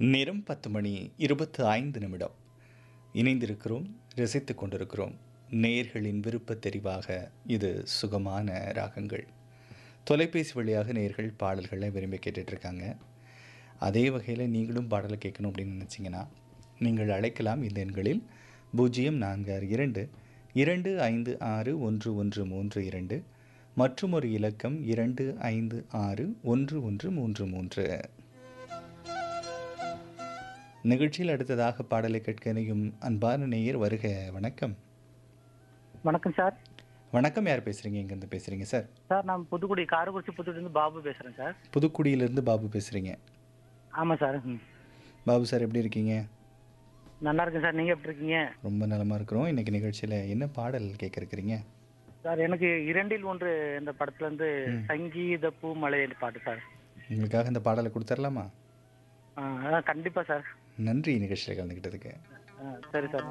நேரம் பத்து மணி இருபத்து ஐந்து நிமிடம் இணைந்திருக்கிறோம் ரசித்துக் கொண்டிருக்கிறோம் நேயர்களின் விருப்ப தெரிவாக இது சுகமான ராகங்கள் தொலைபேசி வழியாக நேயர்கள் பாடல்களை விரும்பி கேட்டுட்டு இருக்காங்க அதே வகையில் நீங்களும் பாடலை கேட்கணும் அப்படின்னு நினச்சிங்கன்னா நீங்கள் அழைக்கலாம் இந்த எண்களில் பூஜ்ஜியம் நான்கு ஆறு இரண்டு இரண்டு ஐந்து ஆறு ஒன்று ஒன்று மூன்று இரண்டு மற்றும் ஒரு இலக்கம் இரண்டு ஐந்து ஆறு ஒன்று ஒன்று மூன்று மூன்று நிகழ்ச்சியில் அடுத்ததாக பாடலை கேட்க இணையும் அன்பான நேயர் வருக வணக்கம் வணக்கம் சார் வணக்கம் யார் பேசுகிறீங்க எங்கேருந்து பேசுகிறீங்க சார் சார் நான் புதுக்குடி காரக்குறிச்சி புதுக்குடியிருந்து பாபு பேசுகிறேன் சார் புதுக்குடியிலேருந்து பாபு பேசுகிறீங்க ஆமாம் சார் ம். பாபு சார் எப்படி இருக்கீங்க நல்லா இருக்கேன் சார் நீங்கள் எப்படி இருக்கீங்க ரொம்ப நலமாக இருக்கிறோம் இன்றைக்கி நிகழ்ச்சியில் என்ன பாடல் கேட்க இருக்கிறீங்க சார் எனக்கு இரண்டில் ஒன்று இந்த படத்துலேருந்து சங்கீத பூமலை என்ற பாட்டு சார் உங்களுக்காக இந்த பாடலை கொடுத்துர்லாமா ஆ கண்டிப்பாக சார் நன்றி நிகழ்ச்சியில் கலந்துக்கிட்டதுக்கு ஆ சரி சார்